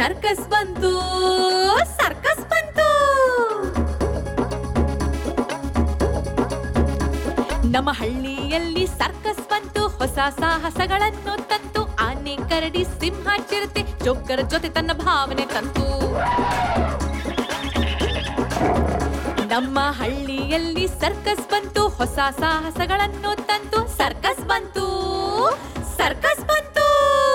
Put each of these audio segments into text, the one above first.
circus ಬಂತು circus ಬಂತು ನಮ್ಮ ಹಳ್ಳಿಯಲ್ಲಿ ಸರ್ಕಸ್ ಬಂತು ಹೊಸ ಸಾಹಸಗಳನ್ನು ತಂತು ಆನೆ ಕರಡಿ ಸಿಂಹ ಚಿರತೆ ಜೋಕರ ಜೊತೆ ತನ್ನ ಭಾವನೆ ತಂತು ನಮ್ಮ ಹಳ್ಳಿಯಲ್ಲಿ ಸರ್ಕಸ್ ಬಂತು ಹೊಸ ಸಾಹಸಗಳನ್ನು ತಂತು ಸರ್ಕಸ್ ಬಂತು ಸರ್ಕಸ್ ಬಂತು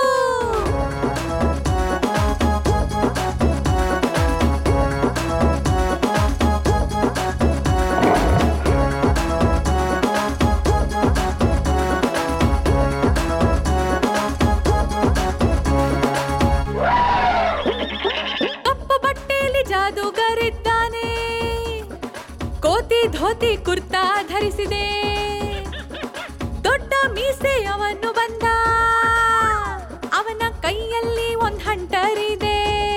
ಕಪ್ಪು ಬಟ್ಟೆಯಲ್ಲಿ ಜಾದೂಗರಿದ್ದಾನೆ ಕೋತಿ ಧೋತಿ ಕುರ್ತಾ ಧರಿಸಿದೆ ದೊಡ್ಡ ಮೀಸೆ ಅವನು ಬಂದ ಅವನ ಕೈಯಲ್ಲಿ ಒಂದ್ ಹಂಟರಿದೆ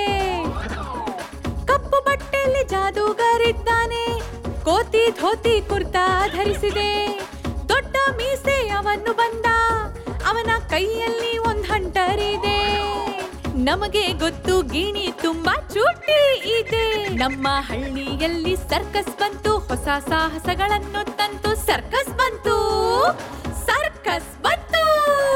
ಕಪ್ಪು ಬಟ್ಟೆಯಲ್ಲಿ ಜಾದೂಗರಿದ್ದಾನೆ ಕೋತಿ ಧೋತಿ ಕುರ್ತಾ ಧರಿಸಿದೆ ದೊಡ್ಡ ಮೀಸೆ ಅವನು ಬಂದ ಅವನ ಕೈಯಲ್ಲಿ ಒಂದ್ ಹಂಟರಿದೆ ನಮಗೆ ಗೊತ್ತು ಗಿಣಿ ತುಂಬಾ ಚೂಟಿ ಇದೆ ನಮ್ಮ ಹಳ್ಳಿಯಲ್ಲಿ ಸರ್ಕಸ್ ಬಂತು ಹೊಸ ಸಾಹಸಗಳನ್ನು ತಂತು ಸರ್ಕಸ್ ಬಂತು ಸರ್ಕಸ್ ಬಂತು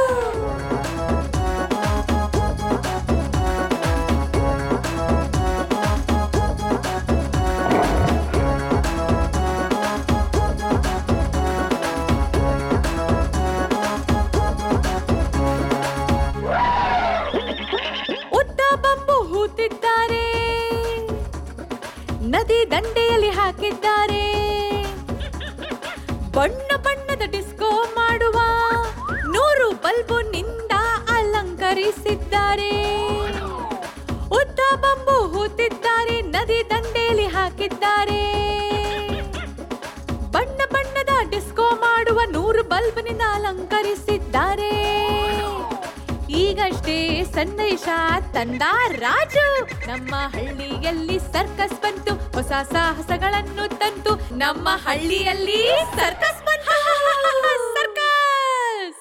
ಉದ್ದ ಬಂಬು ಹೂತಿದ್ದಾರೆ ನದಿ ದಂಡೆಯಲ್ಲಿ ಹಾಕಿದ್ದಾರೆ ಬಣ್ಣ ಬಣ್ಣದ ಡಿಸ್ಕೋ ಮಾಡುವ ನೂರು ಬಲ್ಬು ನಿಂದ ಅಲಂಕರಿಸಿದ್ದಾರೆ ಉದ್ದ ಬಂಬು ಹೂತಿದ್ದಾರೆ ನದಿ ದಂಡೆಯಲ್ಲಿ ಹಾಕಿದ್ದಾರೆ ಬಣ್ಣ ಬಣ್ಣದ ಡಿಸ್ಕೋ ಮಾಡುವ ನೂರು ಬಲ್ಬ್ನಿಂದ ಅಲಂಕರಿಸಿದ್ದಾರೆ ಈಗಷ್ಟೇ ಸಂದೇಶ ತಂದ ರಾಜು ನಮ್ಮ ಹಳ್ಳಿಯಲ್ಲಿ ಸರ್ಕಸ್ ಬಂತು ಹೊಸ ಸಾಹಸಗಳನ್ನು ತಂತು ನಮ್ಮ ಹಳ್ಳಿಯಲ್ಲಿ ಸರ್ಕಸ್ ಬಂತು ಸರ್ಕಸ್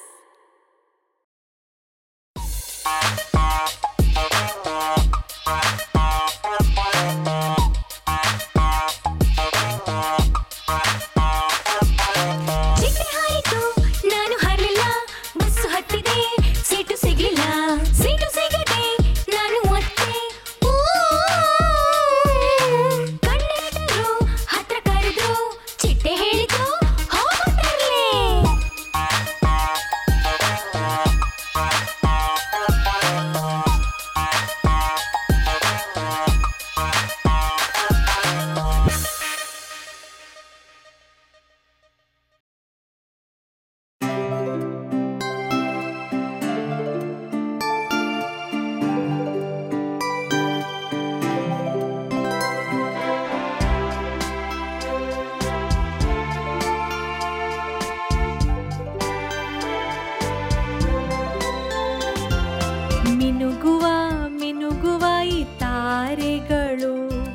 ಚಿಟ್ಟೆ ಹಾರಿತು ನಾನು ಹಾರಲಿಲ್ಲ ಬಸ್ಸು ಹತ್ತಿದೆ ಸೀಟು ಸಿಗ್ಲಿಲ್ಲ ಸೀಟು ಸಿಗದೆ ನಾನು ಒತ್ತೆ ಊ, ಕಂಡಕ್ಟರು ಹತ್ರ ಕರೆದ್ರು ಚಿಟ್ಟೆ ಹೇಳಿತು ಹೋಗುತ್ತರ್ಲೆ ಮಿನುಗುವ ಮಿನುಗುವ ಈ ತಾರೆಗಳು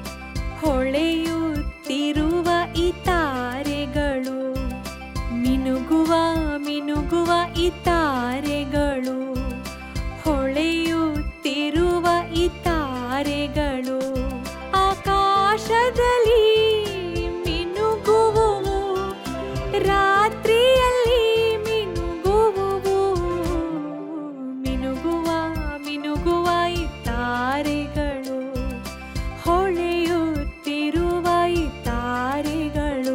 ಹೊಳೆಯುತ್ತಿರುವ ಈ ತಾರೆಗಳು ಮಿನುಗುವ ಮಿನುಗುವ ಈ ತಾರೆಗಳು ಹೊಳೆಯುತ್ತಿರುವ ಈ ತಾರೆಗಳು ಆಕಾಶದಲ್ಲಿ ಮಿನುಗುವುವು ರಾತ್ರಿಯಲ್ಲಿ ಮಿನುಗುವುವು ಮಿನುಗುವ ಮಿನುಗುವ ಈ ತಾರೆಗಳು ಹೊಳೆಯುತ್ತಿರುವ ಈ ತಾರೆಗಳು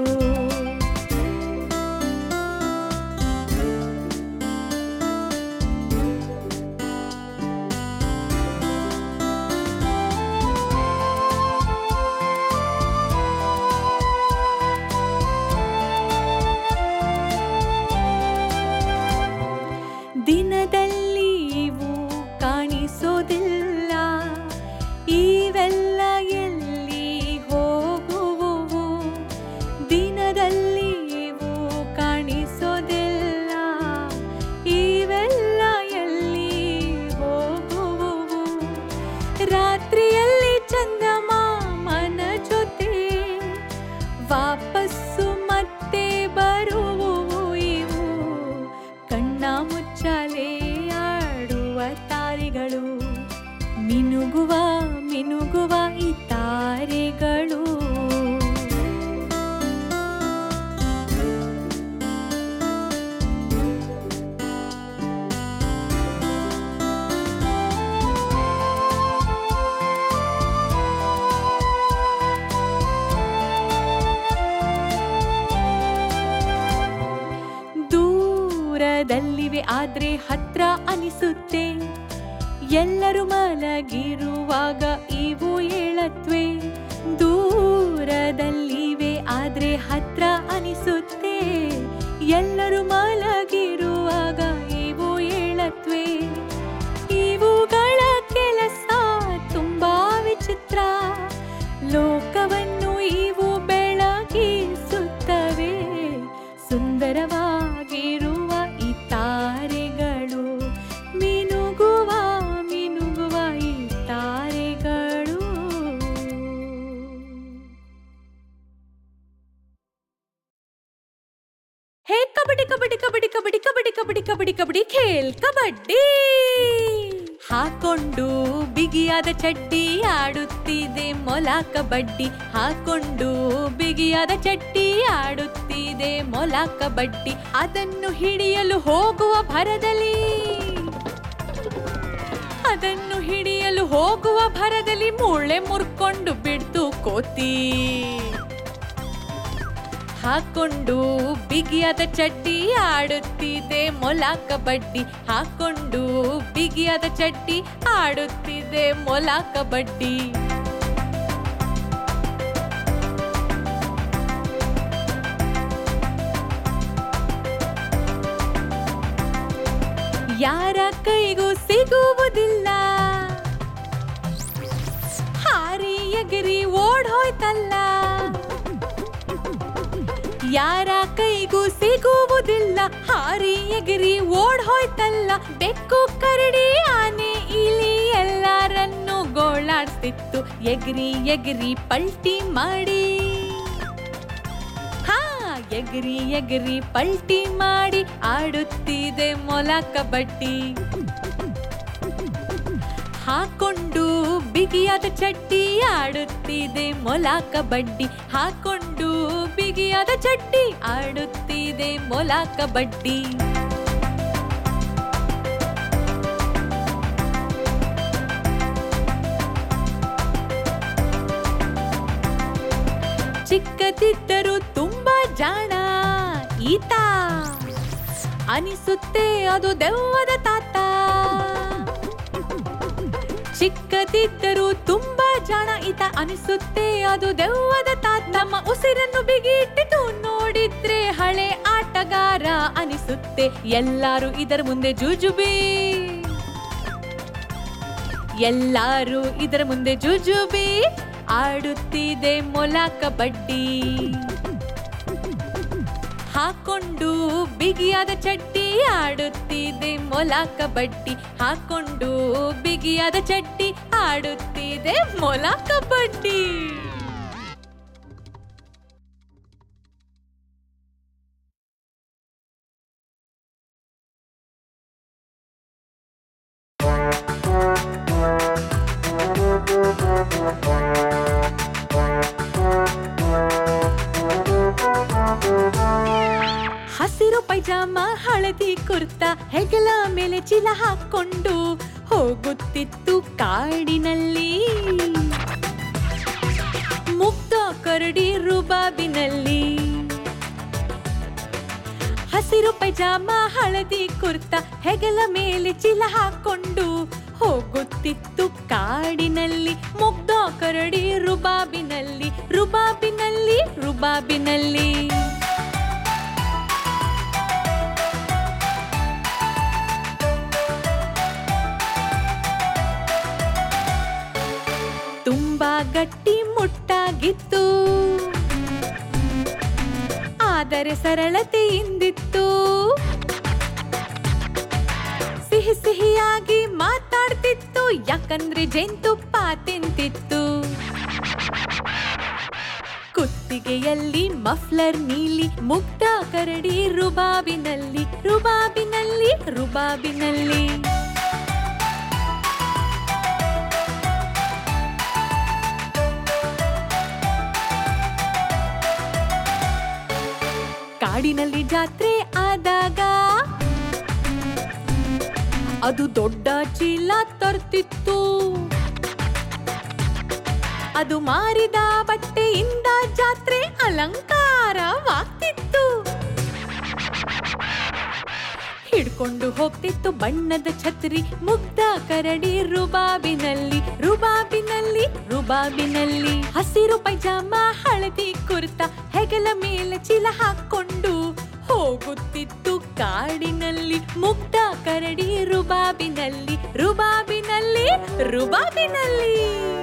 ದಿನದಲ್ಲಿ ಇವು ಕಾಣಿಸೋದಿಲ್ಲ ಇವೆಲ್ಲ ಎಲ್ಲಿ ಹೋಗುವುವು ದಿನದಲ್ಲಿ ಇವು ಕಾಣಿಸೋದಿಲ್ಲ ಇವೆಲ್ಲ ಎಲ್ಲಿ ಹೋಗುವುವು ರಾತ್ರಿಯಲ್ಲಿ ಚಂದಮಾಮನ ಜೊತೆ ವಾಪಸ್ಸು ಮತ್ತೆ ಬರುವುವು ಇವು ಕಣ್ಣ ಮುಚ್ಚಾಲೆ ಆಡುವ ತಾರೆಗಳು ಮಿನುಗುವ ಮಿನುಗುವ ಈ ತಾರೆಗಳು ದೂರದಲ್ಲಿವೆ ಆದ್ರೆ ಹತ್ರ ಅನಿಸುತ್ತೆ ಎಲ್ಲರೂ ಮಲಗಿರುವಾಗ ಇವು ಏಳತ್ವೆ ದೂರದಲ್ಲಿವೆ ಆದ್ರೆ ಹತ್ರ ಅನಿಸುತ್ತೆ ಎಲ್ಲರೂ ಮಲಗಿರುವಾಗ ಇವು ಏಳತ್ವೆ ಇವುಗಳ ಕೆಲಸ ತುಂಬಾ ವಿಚಿತ್ರ ಲೋಕವನ್ನು ಇವು ಬೆಳಗಿಸುತ್ತವೆ ಸುಂದರವಾಗಿರುವ ಈ ತಾರೆಗಳು ಮಿನುಗುವ ಮಿನುಗುವ ಈ ತಾರೆಗಳು ಹೇ ಕಬಡ್ಡಿ ಕಬಡ್ಡಿ ಕಬಡ್ಡಿ ಕಬಡ್ಡಿ ಕಬಡ್ಡಿ ಕಬಡ್ಡಿ ಕಬಡ್ಡಿ ಕಬಡ್ಡಿ ಖೇಲ್ ಕಬಡ್ಡಿ ಹಾಕೊಂಡು ಬಿಗಿಯಾದ ಚಡ್ಡಿ ಆಡುತ್ತಿದೆ ಮೊಲ ಕಬಡ್ಡಿ ಹಾಕೊಂಡು ಬಿಗಿಯಾದ ಚಡ್ಡಿ ಆಡುತ್ತಿದೆ ಮೊಲ ಕಬಡ್ಡಿ ಅದನ್ನು ಹಿಡಿಯಲು ಹೋಗುವ ಭರದಲ್ಲಿ ಅದನ್ನು ಹಿಡಿಯಲು ಹೋಗುವ ಭರದಲ್ಲಿ ಮೂಳೆ ಮುರ್ಕೊಂಡು ಬಿಡ್ತು ಕೋತಿ ಹಾಕೊಂಡು ಬಿಗಿಯಾದ ಚಡ್ಡಿ ಆಡುತ್ತಿದೆ ಮೊಲ ಕಬಡ್ಡಿ ಹಾಕೊಂಡು ಬಿಗಿಯಾದ ಚಡ್ಡಿ ಆಡುತ್ತಿದೆ ಮೊಲ ಕಬಡ್ಡಿ ಯಾರ ಕೈಗೂ ಸಿಗುವುದಿಲ್ಲ ಹಾರಿ ಎಗಿರಿ ಓಡ್ ಹೋಯ್ತಲ್ಲ ಯಾರ ಕೈಗೂ ಸಿಗುವುದಿಲ್ಲ ಹಾರಿ ಎಗಿರಿ ಓಡ್ ಹೋಯ್ತಲ್ಲ ಬೆಕ್ಕು ಕರಡಿ ಆನೆ ಇಲಿ ಎಲ್ಲರನ್ನು ಗೋಳಾಡ್ತಿತ್ತು ಎಗಿರಿ ಎಗಿರಿ ಪಲ್ಟಿ ಮಾಡಿ ಹಾ ಎಗಿರಿ ಎಗಿರಿ ಪಲ್ಟಿ ಮಾಡಿ ಆಡುತ್ತಿದೆ ಮೊಲ ಕಬಡ್ಡಿ ಹಾಕೊಂಡು ಬಿಗಿಯಾದ ಚಡ್ಡಿ ಆಡುತ್ತಿದೆ ಮೊಲ ಕಬಡ್ಡಿ ಹಾಕೊಂಡು ಬಿಗಿಯಾದ ಚಡ್ಡಿ ಆಡುತ್ತಿದೆ ಮೊಲ ಕಬಡ್ಡಿ ಚಿಕ್ಕದಿದ್ದರೂ ತುಂಬಾ ಜಾಣ ಈತ ಅನಿಸುತ್ತೆ ಅದು ದೆವ್ವದ ತಾತ ಚಿಕ್ಕದಿದ್ದರೂ ತುಂಬಾ ಜಾಣ ಈತ ಅನಿಸುತ್ತೆ ಅದು ದೆವ್ವದ ತಾತ ನಮ್ಮ ಉಸಿರನ್ನು ಬಿಗಿಟ್ಟಿತು ನೋಡಿದ್ರೆ ಹಳೆ ಆಟಗಾರ ಅನಿಸುತ್ತೆ ಎಲ್ಲಾರು ಇದರ ಮುಂದೆ ಜೂಜುಬಿ ಎಲ್ಲಾರು ಇದರ ಮುಂದೆ ಜುಜುಬಿ ಆಡುತ್ತಿದೆ ಮೊಲ ಕಬಡ್ಡಿ ಹಾಕೊಂಡು ಬಿಗಿಯಾದ ಚಡ್ಡಿ ಆಡುತ್ತಿದೆ ಮೊಲ ಕಬಡ್ಡಿ ಹಾಕೊಂಡು ಬಿಗಿಯಾದ ಚಡ್ಡಿ ಆಡುತ್ತಿದೆ ಮೊಲ ಕಬಡ್ಡಿ ಹಸಿರು ಪೈಜಾಮ ಹಳದಿ ಕುರ್ತಾ ಹೆಗಲ ಮೇಲೆ ಚೀಲ ಹಾಕೊಂಡು ಹೋಗುತ್ತಿತ್ತು ಕಾಡಿನಲ್ಲಿ ಮುಗ್ಧ ಕರಡಿ ರುಬಾಬಿನಲ್ಲಿ ಹಸಿರು ಪೈಜಾಮ ಹಳದಿ ಕುರ್ತಾ ಹೆಗಲ ಮೇಲೆ ಚೀಲ ಹಾಕೊಂಡು ಹೋಗುತ್ತಿತ್ತು ಕಾಡಿನಲ್ಲಿ ಮುಗ್ಧ ಕರಡಿ ರುಬಾಬಿನಲ್ಲಿ ರುಬಾಬಿನಲ್ಲಿ ರುಬಾಬಿನಲ್ಲಿ ತುಂಬಾ ಗಟ್ಟಿ ಮುಟ್ಟಾಗಿತ್ತು ಆದರೆ ಸರಳತೆಯಿಂದಿತ್ತು ಸಿಹಿ ಸಿಹಿಯಾಗಿ ಮಾತಾಡ್ತಿತ್ತು ಯಾಕಂದ್ರೆ ಜೇನ್ತುಪ್ಪ ತಿಂತಿತ್ತು ಕುತ್ತಿಗೆಯಲ್ಲಿ ಮಫ್ಲರ್ ನೀಲಿ ಮುಗ್ಧ ಕರಡಿ ರುಬಾಬಿನಲ್ಲಿ ರುಬಾಬಿನಲ್ಲಿ ರುಬಾಬಿನಲ್ಲಿ ಕಾಡಿನಲ್ಲಿ ಜಾತ್ರೆ ಆದಾಗ ಅದು ದೊಡ್ಡ ಚೀಲ ತರ್ತಿತ್ತು ಅದು ಮಾರಿದ ಬಟ್ಟೆಯಿಂದ ಜಾತ್ರೆ ಅಲಂಕಾರವಾಗ್ತಿತ್ತು ಹಿಡ್ಕೊಂಡು ಹೋಗ್ತಿತ್ತು ಬಣ್ಣದ ಛತ್ರಿ ಮುಗ್ಧ ಕರಡಿ ರುಬಾಬಿನಲ್ಲಿ ರುಬಾಬಿನಲ್ಲಿ ರುಬಾಬಿನಲ್ಲಿ ಹಸಿರು ಪೈಜಾಮ ಹಳದಿ ಕುರ್ತ ಹೆಗಲ ಮೇಲೆ ಚೀಲ ಹಾಕೊಂಡು ಹೋಗುತ್ತಿತ್ತು ಕಾಡಿನಲ್ಲಿ ಮುಗ್ಧ ಕರಡಿ ರುಬಾಬಿನಲ್ಲಿ ರುಬಾಬಿನಲ್ಲಿ ರುಬಾಬಿನಲ್ಲಿ